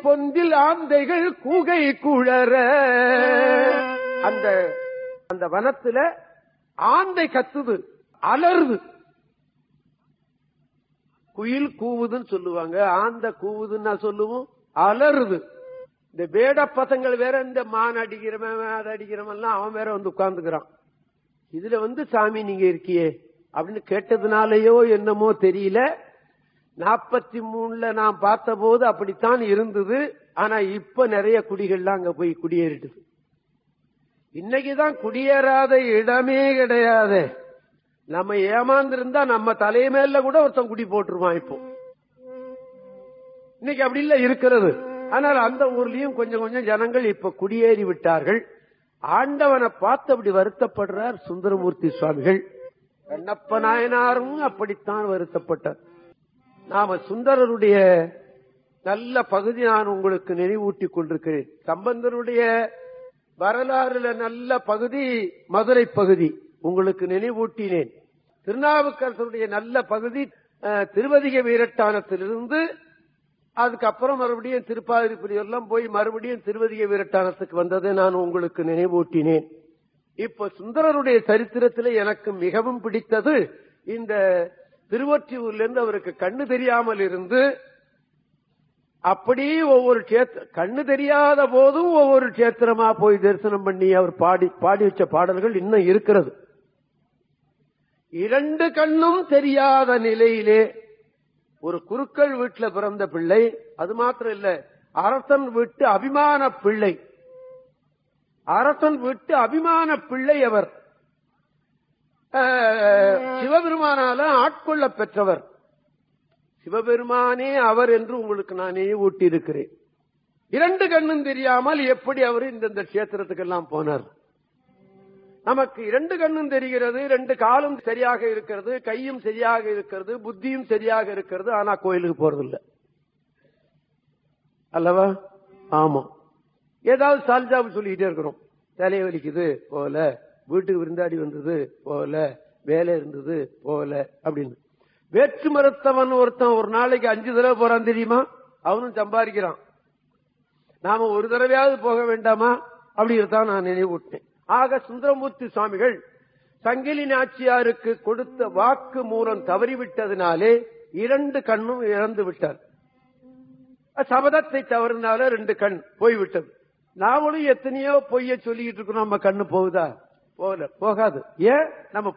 பொந்தில் ஆந்தைகள் கூகை குழற அந்த அந்த வனத்துல ஆந்தை கத்துது அலறுது குயில் கூவுதுன்னு சொல்லுவாங்க ஆந்த கூவுதுன்னு சொல்லுவோம் அலறுது இந்த வேட பசங்கள் வேற இந்த மான் அடிக்கிறவன் அதை அடிக்கிறவன் எல்லாம் அவன் வேற வந்து உட்கார்ந்துக்கிறான் இதுல வந்து சாமி நீங்க இருக்கியே அப்படின்னு கேட்டதுனாலயோ என்னமோ தெரியல நாற்பத்தி மூணுல நான் பார்த்த போது அப்படித்தான் இருந்தது ஆனா இப்ப நிறைய குடிகள்லாம் அங்க போய் குடியேறிடுது இன்னைக்குதான் குடியேறாத இடமே கிடையாது நம்ம ஏமாந்திருந்தா நம்ம தலைமையில கூட ஒருத்தன் குடி போட்டுருவான் இப்போ இன்னைக்கு அப்படி இல்ல இருக்கிறது ஆனால் அந்த ஊர்லயும் கொஞ்சம் கொஞ்சம் ஜனங்கள் இப்ப குடியேறி விட்டார்கள் ஆண்டவனை பார்த்து அப்படி வருத்தப்படுறார் சுந்தரமூர்த்தி சுவாமிகள் கண்ணப்ப நாயனாரும் அப்படித்தான் வருத்தப்பட்டார் நாம சுந்தரருடைய நல்ல பகுதி நான் உங்களுக்கு நினைவூட்டி கொண்டிருக்கிறேன் சம்பந்தருடைய வரலாறுல நல்ல பகுதி மதுரை பகுதி உங்களுக்கு நினைவூட்டினேன் திருநாவுக்கரசருடைய நல்ல பகுதி அஹ், திருவதிக வீரட்டானத்திலிருந்து அதுக்கப்புறம் மறுபடியும் திருப்பாதிரிப்புரி எல்லாம் போய் மறுபடியும் திருவதிக வீரட்டானத்துக்கு வந்ததை நான் உங்களுக்கு நினைவூட்டினேன் இப்ப சுந்தரருடைய சரித்திரத்தில் எனக்கு மிகவும் பிடித்தது இந்த திருவொற்றியூர்ல இருந்து அவருக்கு கண்ணு தெரியாமல் இருந்து அப்படியே ஒவ்வொரு கேத்திர கண்ணு தெரியாத போதும் ஒவ்வொரு கேத்திரமா போய் தரிசனம் பண்ணி அவர் பாடி பாடி வச்ச பாடல்கள் இன்னும் இருக்கிறது இரண்டு கண்ணும் தெரியாத நிலையிலே ஒரு குருக்கள் வீட்டுல பிறந்த பிள்ளை அது மாத்திரம் இல்ல அரசன் வீட்டு அபிமான பிள்ளை அரசன் வீட்டு அபிமான பிள்ளை அவர் அஹ், சிவபெருமானால ஆட்கொள்ள பெற்றவர் சிவபெருமானே அவர் என்று உங்களுக்கு நானே ஊட்டி இருக்கிறேன் இரண்டு கண்ணும் தெரியாமல் எப்படி அவர் இந்த கஷேத்திரத்துக்கெல்லாம் போனார் நமக்கு இரண்டு கண்ணும் தெரிகிறது ரெண்டு காலும் சரியாக இருக்கிறது கையும் சரியாக இருக்கிறது புத்தியும் சரியாக இருக்கிறது ஆனா கோயிலுக்கு போறதில்ல அல்லவா ஆமா ஏதாவது சால்ஜாப் சொல்லிக்கிட்டே இருக்கிறோம் தலையை வலிக்குது போல வீட்டுக்கு விருந்தாடி வந்தது போல வேலை இருந்தது போல அப்படின்னு வேற்று மருத்துவன் ஒருத்தன் ஒரு நாளைக்கு அஞ்சு தடவை போறான் தெரியுமா அவனும் சம்பாதிக்கிறான் நாம ஒரு தடவையாவது போக வேண்டாமா அப்படிங்கிறதான் நான் நினைவூட்டேன் ஆக சுந்தரமூர்த்தி சுவாமிகள் சங்கிலி நாச்சியாருக்கு கொடுத்த வாக்கு மூலம் தவறிவிட்டதினாலே இரண்டு கண்ணும் இறந்து விட்டார் சபதத்தை தவறினால ரெண்டு கண் போய்விட்டது நாமளும் எத்தனையோ பொய்ய சொல்லிக்கிட்டு இருக்கிறோம் நம்ம கண்ணு போகுதா போகல போகாது ஏன் நம்ம